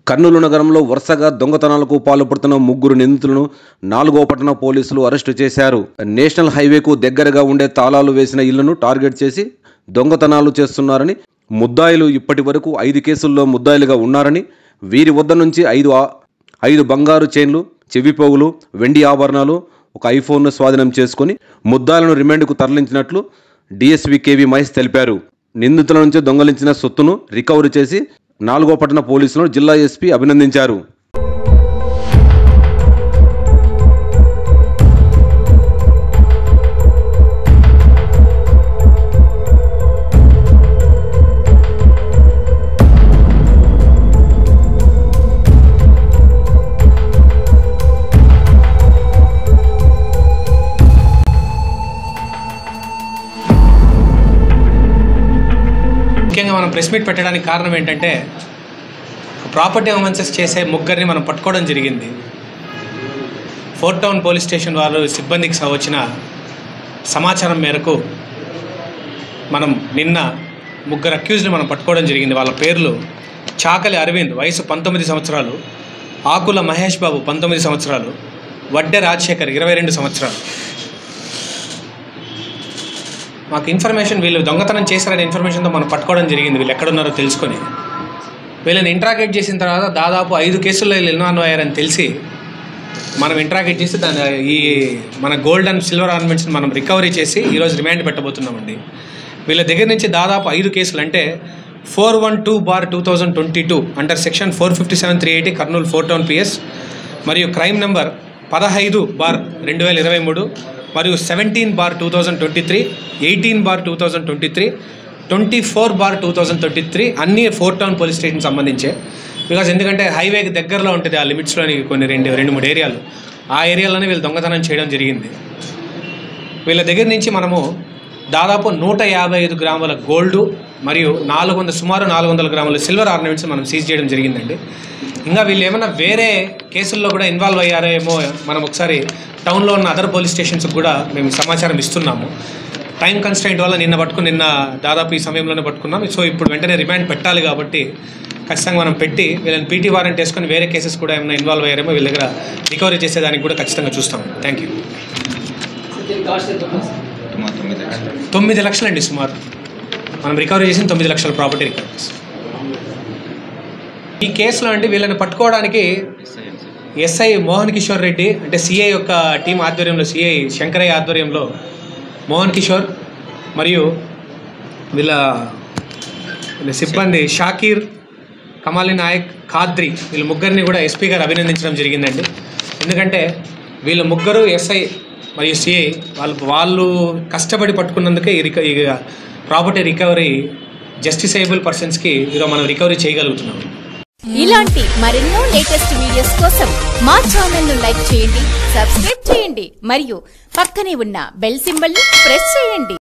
కర్నూలు నగరంలో వరుసగా దొంగతనాలకు పాల్పడుతున్న ముగ్గురు నిందితులను నాలుగో పట్టణ పోలీసులు అరెస్టు చేశారు నేషనల్ హైవేకు దగ్గరగా ఉండే తాళాలు వేసిన ఇళ్లను టార్గెట్ చేసి దొంగతనాలు చేస్తున్నారని ముద్దాయిలు ఇప్పటి వరకు ఐదు కేసుల్లో ముద్దాయిలుగా ఉన్నారని వీరి వద్ద నుంచి ఐదు ఆ- ఐదు బంగారు చైన్లు చెవిపోగులు వెండి ఆభరణాలు ఒక ఐఫోన్ను స్వాధీనం చేసుకుని ముద్దాయిలను రిమాండ్కు తరలించినట్లు డిఎస్పీ కేవీ మహేష్ తెలిపారు నిందితుల నుంచి దొంగలించిన సొత్తును రికవరీ చేసి నాలుగో పట్టణ పోలీసులను జిల్లా ఎస్పీ అభినందించారు ముఖ్యంగా మనం ప్రెస్ మీట్ పెట్టడానికి కారణం ఏంటంటే ప్రాపర్టీ అఫెన్సెస్ చేసే ముగ్గురిని మనం పట్టుకోవడం జరిగింది ఫోర్ట్ టౌన్ పోలీస్ స్టేషన్ వారు సిబ్బందికి స- వచ్చిన సమాచారం మేరకు మనం నిన్న ముగ్గురు అక్యూజ్ని మనం పట్టుకోవడం జరిగింది వాళ్ళ పేర్లు చాకలి అరవింద్ వయసు పంతొమ్మిది సంవత్సరాలు ఆకుల మహేష్ బాబు పంతొమ్మిది సంవత్సరాలు వడ్డె రాజశేఖర్ ఇరవై రెండు సంవత్సరాలు మాకు ఇన్ఫర్మేషన్ వీళ్ళు దొంగతనం చేశారనే ఇన్ఫర్మేషన్తో మనం పట్టుకోవడం జరిగింది వీళ్ళు ఎక్కడున్నారో తెలుసుకొని వీళ్ళని ఇంట్రాగేట్ చేసిన తర్వాత దాదాపు ఐదు కేసుల్లో వీళ్ళు ఇన్వాల్వ్ అయ్యారని తెలిసి మనం ఇంట్రాగేట్ చేసి దాని ఈ మన గోల్డ్ అండ్ సిల్వర్ ఆర్నమెంట్స్ని మనం రికవరీ చేసి ఈరోజు రిమాండ్ పెట్టబోతున్నామండి వీళ్ళ దగ్గర నుంచి దాదాపు ఐదు కేసులు అంటే four one two bar two thousand twenty two under section four fifty seven three eighty Kurnool four town PS మరియు క్రైమ్ నెంబర్ పదహైదు బార్ రెండు వేల ఇరవై మూడు మరియు seventeen bar two thousand twenty three eighteen bar two thousand twenty three twenty four bar two thousand twenty three అన్నీ four town police station సంబంధించే బికాజ్ ఎందుకంటే హైవేకి దగ్గరలో ఉంటుంది ఆ లిమిట్స్లోని కొన్ని రెండు రెండు మూడు ఏరియాలు ఆ ఏరియాలోనే వీళ్ళు దొంగతనం చేయడం జరిగింది వీళ్ళ దగ్గర నుంచి మనము దాదాపు నూట యాభై ఐదు గ్రాముల గోల్డ్ మరియు నాలుగు వందల సుమారు నాలుగు వందల గ్రాముల సిల్వర్ ఆర్నమెంట్స్ మనం సీజ్ చేయడం జరిగిందండి ఇంకా వీళ్ళు ఏమైనా వేరే కేసుల్లో కూడా ఇన్వాల్వ్ అయ్యారేమో మనం ఒకసారి టౌన్లో ఉన్న అదర్ పోలీస్ స్టేషన్స్కి కూడా మేము సమాచారం ఇస్తున్నాము టైం కన్స్టెంట్ వల్ల నిన్న పట్టుకుని నిన్న దాదాపు ఈ సమయంలోనే పట్టుకున్నాం సో ఇప్పుడు వెంటనే రిమాండ్ పెట్టాలి కాబట్టి ఖచ్చితంగా మనం పెట్టి వీళ్ళని పీటీ వారెంట్ వేసుకొని వేరే కేసెస్ కూడా ఏమైనా ఇన్వాల్వ్ అయ్యారేమో వీళ్ళ దగ్గర రికవరీ చేసేదానికి కూడా ఖచ్చితంగా చూస్తాం థ్యాంక్ యూ సుమారు తొమ్మిది లక్షలు తొమ్మిది లక్షలండి సుమారు మనం రికవరీ చేసిన తొమ్మిది లక్షల ప్రాపర్టీ రికవరీ చేసాం. ఈ కేసులో అండి వీళ్ళని పట్టుకోవడానికి ఎస్ఐ మోహన్ కిషోర్ రెడ్డి అంటే సిఐ యొక్క టీం ఆధ్వర్యంలో సిఐ శంకరయ్య ఆధ్వర్యంలో మోహన్ కిషోర్ మరియు వీళ్ళ వీళ్ళ సిబ్బంది షాకీర్ కమాలి నాయక్ ఖాద్రి వీళ్ళ ముగ్గురిని కూడా ఎస్పీ గారు అభినందించడం జరిగిందండి ఎందుకంటే వీళ్ళ ముగ్గురు ఎస్ఐ మరియు సిఐ వాళ్ళు వాళ్ళు కష్టపడి పట్టుకున్నందుకే ఈ రిక ఈ ప్రాపర్టీ రికవరీ జస్టిసైబుల్ పర్సన్స్కి ఈరోజు మనం రికవరీ చేయగలుగుతున్నాం ఇలాంటి మరెన్నో లేటెస్ట్ వీడియోస్ కోసం మా ఛానల్ ను లైక్ చేయండి సబ్స్క్రైబ్ చేయండి మరియు పక్కనే ఉన్న బెల్ సింబల్ ని ప్రెస్ చేయండి